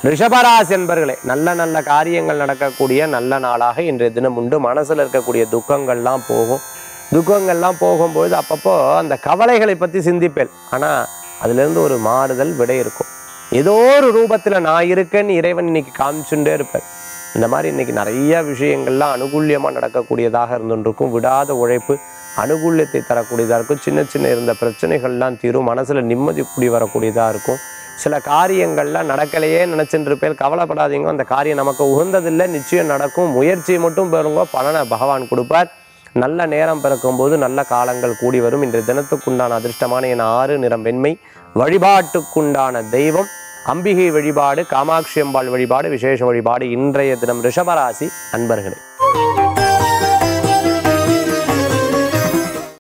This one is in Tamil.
ரிஷபராசி என்பர்களே நல்ல நல்ல காரியங்கள் நடக்கக்கூடிய நல்ல நாளாக இன்றைய தினம் உண்டு மனசுல இருக்கக்கூடிய துக்கங்கள்லாம் போகும் துக்கங்கள்லாம் போகும்போது அப்பப்போ அந்த கவலைகளை பற்றி சிந்திப்பேன் ஆனால் அதுலேருந்து ஒரு மாறுதல் விடை இருக்கும் ஏதோ ஒரு ரூபத்தில் நான் இருக்கேன்னு இறைவன் இன்னைக்கு காமிச்சுட்டே இருப்பேன் இந்த மாதிரி இன்னைக்கு நிறைய விஷயங்கள்லாம் அனுகூல்யமாக நடக்கக்கூடியதாக இருந்துருக்கும் விடாத உழைப்பு அனுகூல்யத்தை தரக்கூடியதாக இருக்கும் சின்ன சின்ன இருந்த பிரச்சனைகள்லாம் தீரும் மனசில் நிம்மதி கூடி வரக்கூடியதாக இருக்கும் சில காரியங்கள்லாம் நடக்கலையே நினச்சிட்டு இருப்பேன் கவலைப்படாதீங்க அந்த காரியம் நமக்கு உகந்ததில்லை நிச்சயம் நடக்கும் முயற்சியை மட்டும் பெறுங்க பலனை பகவான் கொடுப்பார் நல்ல நேரம் பிறக்கும்போது நல்ல காலங்கள் கூடி வரும் இன்றைய தினத்துக்குண்டான அதிர்ஷ்டமான என் ஆறு நிறம் வெண்மை வழிபாட்டுக்குண்டான தெய்வம் அம்பிகை வழிபாடு காமாட்சி அம்பாள் வழிபாடு விசேஷ வழிபாடு இன்றைய தினம் ரிஷபராசி அன்பர்களே